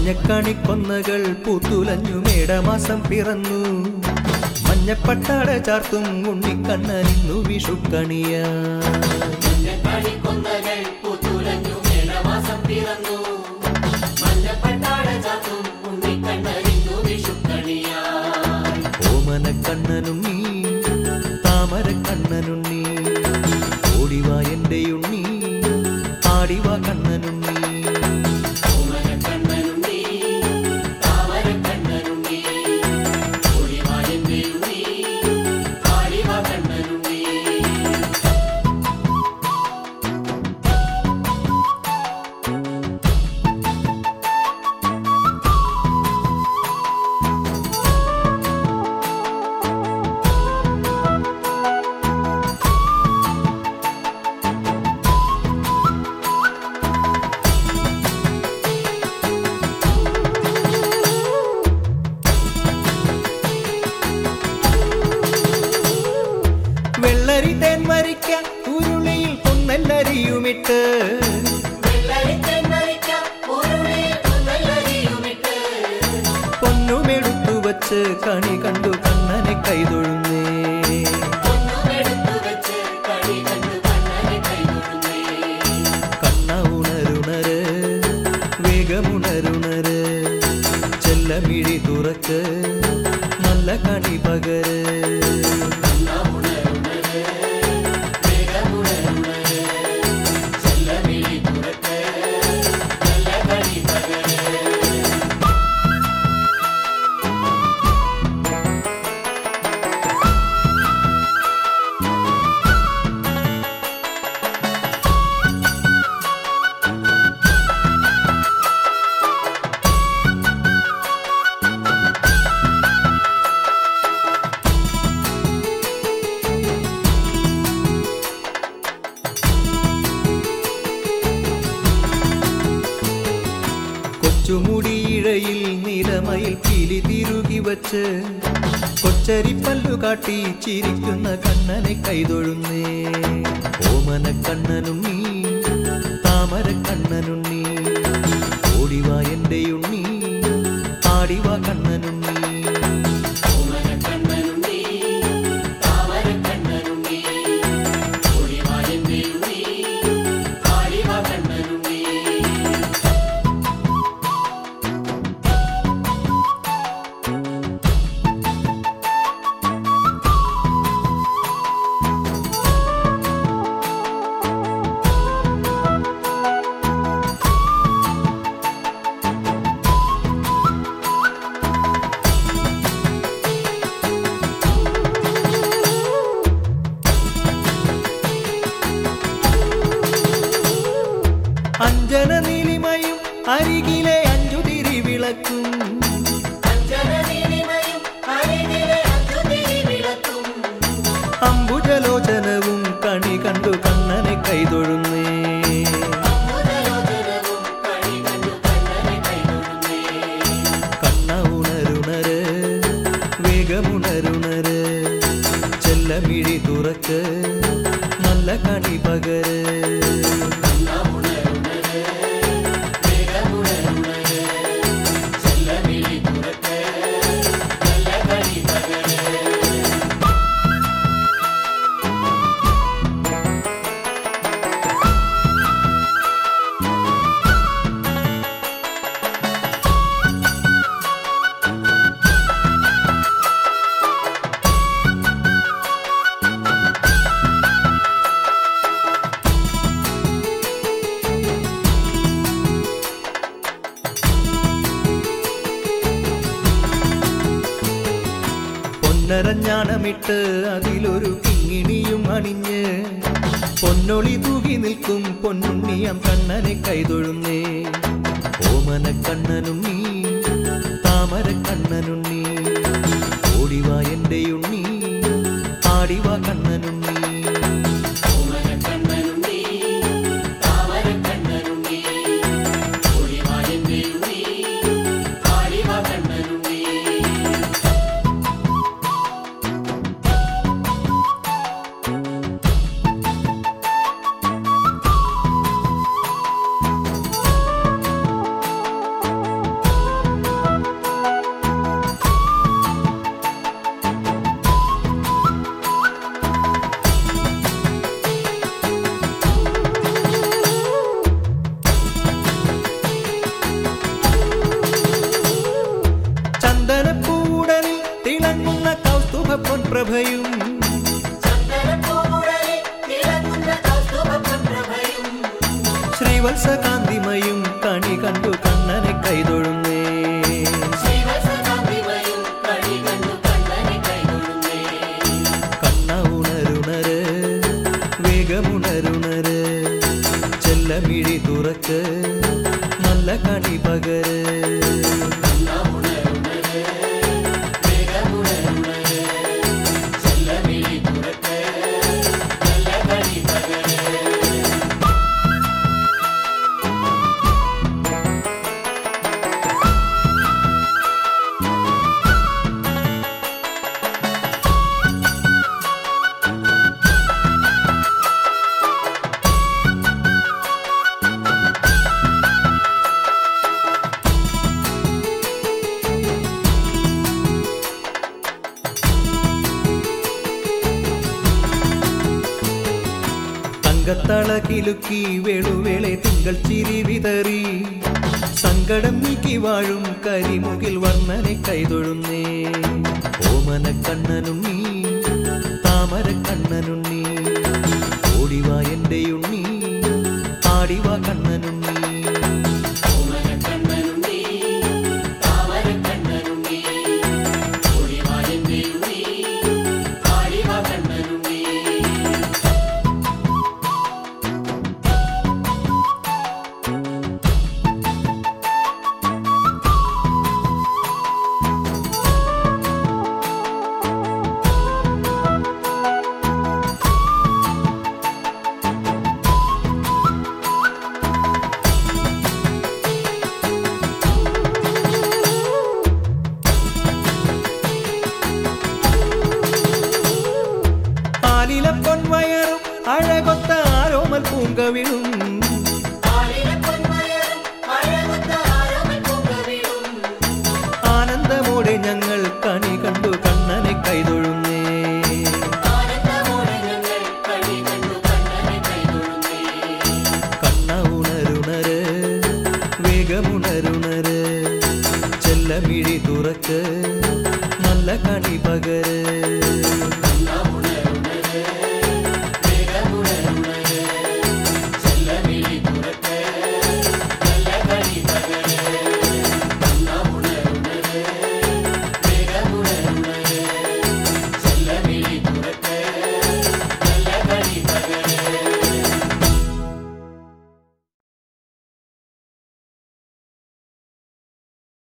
മഞ്ഞക്കണിക്കൊന്നകൾ പൂത്തുലഞ്ഞു മേടമാസം പിറന്നു മഞ്ഞപ്പട്ടാട ചാർത്തും ഉണ്ണിക്കണ്ണനിന്നു വിഷുക്കണിയ മഞ്ഞക്കാടിക്കൊന്നകൾ പൂത്തുലഞ്ഞു മേടമാസം പിറന്നു മഞ്ഞപ്പട്ടാട ചാത്തും ഉണ്ണിക്കണ്ണരിന്നു വിഷുക്കണിയായി ഓമനക്കണ്ണനുണ്ണി താമരക്കണ്ണനുണ്ണി ഓടിവാ എൻ്റെ ഉണ്ണി ആടിവാ കണ്ണനുണ്ണി ഓമനക്കണ്ണനുണ്ണി താമരക്കണ്ണനുണ്ണി ഒളിവായന്റെ ഉണ്ണി ആടിവ കണ്ണനുണ്ണി വെള്ളരി തേൻമരിക്ക ഉരുളിയിൽ പൊന്നെല്ലരിയുമിട്ട് വെള്ളരിക്കെണ്ണരിക്ക ഉരുളിയിൽ പുന്നല്ലരിയുമിട്ട് പൊന്നുമെടുത്തു വച്ച് കണി കണ്ടു കണ്ണനെ കൈതൊഴുന്നേ ഒന്നുമെടുത്തു വെച്ച് കണി കണ്ടു കണ്ണനെ കൈതൊഴുന്നേ കണ്ണ ഉണരുണര് വേഗമുണരുണര് ചെല്ലമിഴി തുറക്ക് നല്ല കണി പകര് ചെല്ലമിഴി തുറക്ക് നല്ല കണി പകര് കൊച്ചുമുടിയിഴയിൽ നിലമയിൽ കിളി തിരുകി വച്ച് കൊച്ചരിപ്പല്ലു കാട്ടി ചിരിക്കുന്ന കണ്ണനെ കൈതൊഴുന്നേ ഓമന കണ്ണനുണ്ണി താമര കണ്ണനുണ്ണി ഓടിവാ എൻ്റെ ഉണ്ണി ആടിവാ കണ്ണനുണ്ണി ഓമനക്കണ്ണനുണ്ണി താമരക്കണ്ണനുണ്ണി ഒളിവായന്റെ ഉണ്ണി ആടിവ കണ്ണനുണ്ണി അഞ്ജന നീലിമയും അരികിലെ അഞ്ചു തിരി വിളക്കും അഞ്ജനനീലിമയും അരികിലെ അഞ്ചുതിരി വിളക്കും അംബുജലോചനവും കണി കണ്ടു കണ്ണനെ കൈതൊഴുന്നേ അമ്പുജലോചനവും കണി കണ്ടു കണ്ണനെ കൈതൊഴുന്നേ കണ്ണ ഉണരുണര് വേഗമുണരുണര് ചെല്ലമിഴി തുറക്ക് നല്ല കണി പകര് ചെല്ലമിഴി തുറക്ക് നല്ല കണി പകര് പൊന്നരഞ്ഞാണമിട്ട് അതിലൊരു കിങ്ങിണിയും അണിഞ്ഞ് പൊന്നൊളി തൂകി നിൽക്കും പൊന്നുണ്ണിയാം കണ്ണനെ കൈതൊഴുന്നേ ഓമന കണ്ണനുണ്ണി താമര കണ്ണനുണ്ണി ഓടിവാ എൻ്റെ ഉണ്ണി ആടിവാ കണ്ണനുണ്ണി ഓമനക്കണ്ണനുണ്ണി താമരക്കണ്ണനുണ്ണി ഒളിവായന്റെ ഉണ്ണി ആടിവ കണ്ണനുണ്ണി പൊൻപ്രഭയും ചന്ദനപ്പൂമുഴലിൽ തിളങ്ങുന്ന കൗസ്തുഭപ്പൊൻപ്രഭയും ശ്രീവത്സകാന്തിമയും കണി കണ്ടു കണ്ണനെ കൈതൊഴുന്നേ ശ്രീവത്സകാന്തിമയും കണി കണ്ടു കണ്ണനെ കൈതൊഴുന്നേ കണ്ണ ഉണരുണര് വേഗമുണരുണര് ചെല്ലമിഴി തുറക്ക് നല്ല കണി പകര് ചെല്ലമിഴി തുറക്ക് നല്ല കളി പകര് തങ്കത്തള കിലുക്കി വേളുവേളെ തിങ്കൾ ചിരി വിതറി സങ്കടം നീക്കി വാഴും കരിമുകിൽ വർണ്ണനെ കൈതൊഴുന്നേ ഓമന കണ്ണനുണ്ണി താമര കണ്ണനുണ്ണി ഓടിവാ എന്റെ ഉണ്ണി ആടിവാ കണ്ണനുണ്ണി ഓമനക്കണ്ണനുണ്ണി, താമരക്കണ്ണനുണ്ണി, ഓടിവാ എന്റെ ഉണ്ണി, ആടിവാ കണ്ണനുണ്ണി. ആലില പൊൻവയറും അഴകൊത്ത ആരോമൽ പൂങ്കവിളും ആലില പൊന്മലരും അഴകൊത്ത ആരോമൽ പൂങ്കവിളും, ആനന്ദമോടെ ഞങ്ങൾ കണി കണ്ടു കണ്ണനെ കൈതൊഴുന്നേ ആനന്ദമോടെ ഞങ്ങൾ കണി കണ്ടു കണ്ണനെ കൈതൊഴുന്നേ. കണ്ണ ഉണരുണര് വേഗമുണരുണര് ചെല്ലമിഴി തുറക്ക് നല്ല കണി പകര്